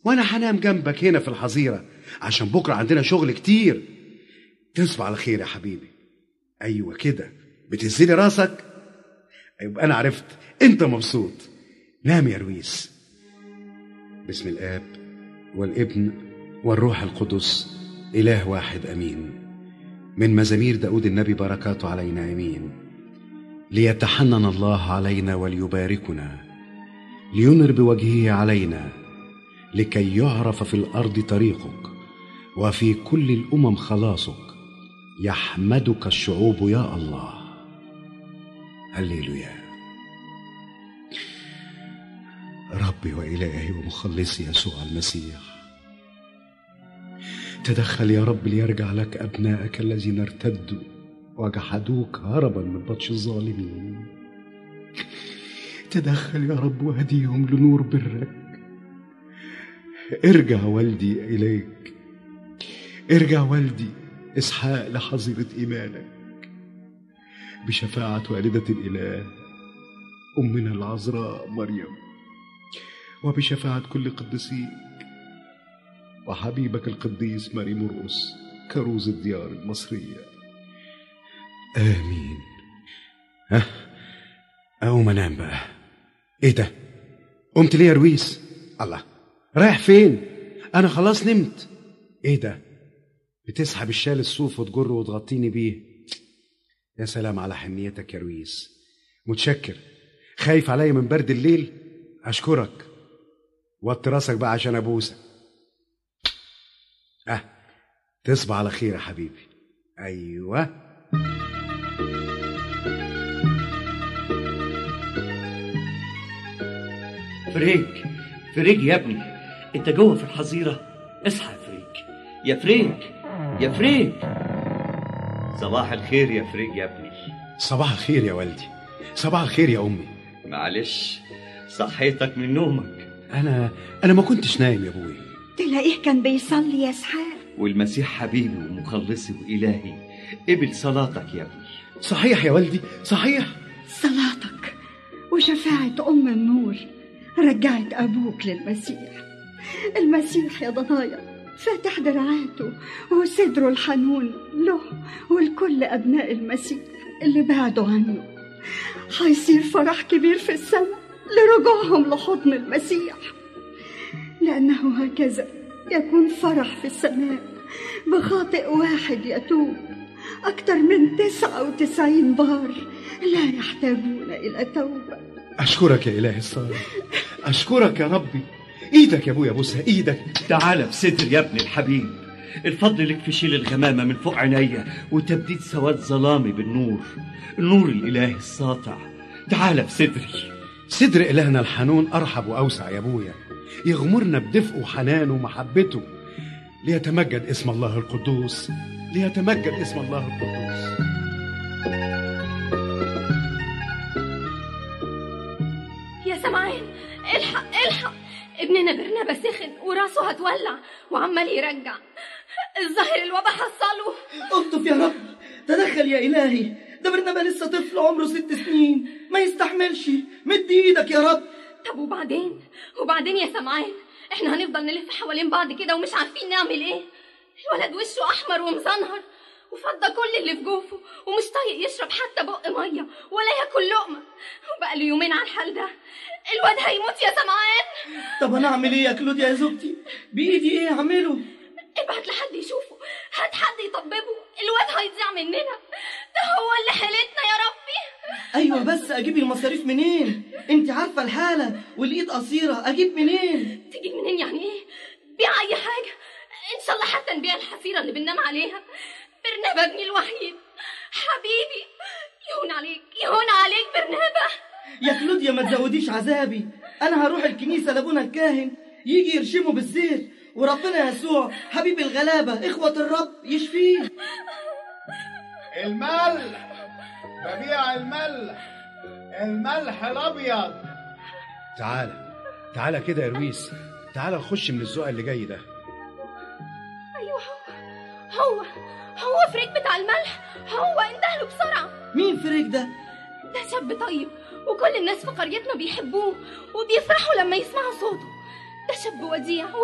وانا هنام جنبك هنا في الحظيره عشان بكره عندنا شغل كتير تصبح على خير يا حبيبي ايوه كده بتهزلي راسك يبقى انا عرفت انت مبسوط نام يا رويس باسم الاب والابن والروح القدس اله واحد امين من مزامير داود النبي بركاته علينا امين ليتحنن الله علينا وليباركنا لينر بوجهه علينا لكي يعرف في الارض طريقك وفي كل الامم خلاصك يحمدك الشعوب يا الله هللويا ربي والهي ومخلصي يسوع المسيح تدخل يا رب ليرجع لك ابنائك الذين ارتدوا وجحدوك هربا من بطش الظالمين تدخل يا رب واهديهم لنور برك ارجع والدي اليك ارجع والدي اسحاق لحظيره ايمانك بشفاعه والده الاله امنا العذراء مريم وبشفاعه كل قديسيك وحبيبك القديس ماري مرقس كروز الديار المصريه امين ها اقوم انام بقى ايه ده قمت ليه يا رويس الله رايح فين انا خلاص نمت ايه ده بتسحب الشال الصوف وتجره وتغطيني بيه يا سلام على حنيتك يا رويس متشكر خايف عليا من برد الليل اشكرك وطي راسك بقى عشان ابوسك اه تصبح على خير يا حبيبي ايوه فريك فريك يا ابني انت جوه في الحظيره اصحى يا فريك يا فريك يا فريك صباح الخير يا فريك يا ابني صباح الخير يا والدي صباح الخير يا امي معلش صحيتك من نومك انا انا ما كنتش نايم يا ابوي تلاقيه كان بيصلي يا اسحاق والمسيح حبيبي ومخلصي وإلهي قبل صلاتك يا ابني صحيح يا والدي صحيح صلاتك وشفاعة أم النور رجعت أبوك للمسيح المسيح يا ضنايا فاتح دراعاته وصدره الحنون له ولكل أبناء المسيح اللي بعدوا عنه هيصير فرح كبير في السماء لرجوعهم لحضن المسيح لأنه هكذا يكون فرح في السماء بخاطئ واحد يتوب أكثر من تسعة وتسعين بار لا يحتاجون إلى توبة اشكرك يا الهي الصالح اشكرك يا ربي ايدك يا ابويا بوسها ايدك تعال بصدر يا ابني الحبيب الفضل لك في شيل الغمامة من فوق عينيا وتبديد سواد ظلامي بالنور النور الإلهي الساطع تعال بصدري صدر إلهنا الحنون أرحب وأوسع يا أبويا يغمرنا بدفء وحنانه ومحبته ليتمجد اسم الله القدوس ليتمجد اسم الله القدوس يا سمعان الحق الحق ابننا برنابا سخن وراسه هتولع وعمال يرجع الظاهر الوبا حصله الطف يا رب تدخل يا إلهي ده برنابا لسه طفل عمره ست سنين ما يستحملش مد ايدك يا رب طب وبعدين وبعدين يا سمعان احنا هنفضل نلف حوالين بعض كده ومش عارفين نعمل ايه الولد وشه احمر ومزنهر وفضى كل اللي في جوفه ومش طايق يشرب حتى بق ميه ولا ياكل لقمه وبقى له يومين على الحال ده الواد هيموت يا سمعان طب انا اعمل ايه يا كلوديا يا زوجتي بايدي ايه اعمله ابعت لحد يشوفه هات حد يطببه الواد هيضيع مننا ده هو اللي حيلتنا يا ربي ايوه بس اجيب المصاريف منين انت عارفه الحاله والايد قصيره اجيب منين تجيب منين يعني ايه بيع اي حاجه ان شاء الله حتى نبيع الحصيره اللي بننام عليها برنابا ابني الوحيد حبيبي يهون عليك يهون عليك برنابا يا كلوديا ما تزوديش عذابي انا هروح الكنيسه لابونا الكاهن يجي يرشمه بالزيت وربنا يسوع حبيب الغلابه اخوه الرب يشفيه الملح ببيع الملح الملح الابيض تعالى تعالى كده يا رويس تعالى نخش من الزقة اللي جاي ده ايوه هو هو هو فريق بتاع الملح هو اندهله بسرعه مين فريق ده ده شاب طيب وكل الناس في قريتنا بيحبوه وبيفرحوا لما يسمعوا صوته ده شاب وديع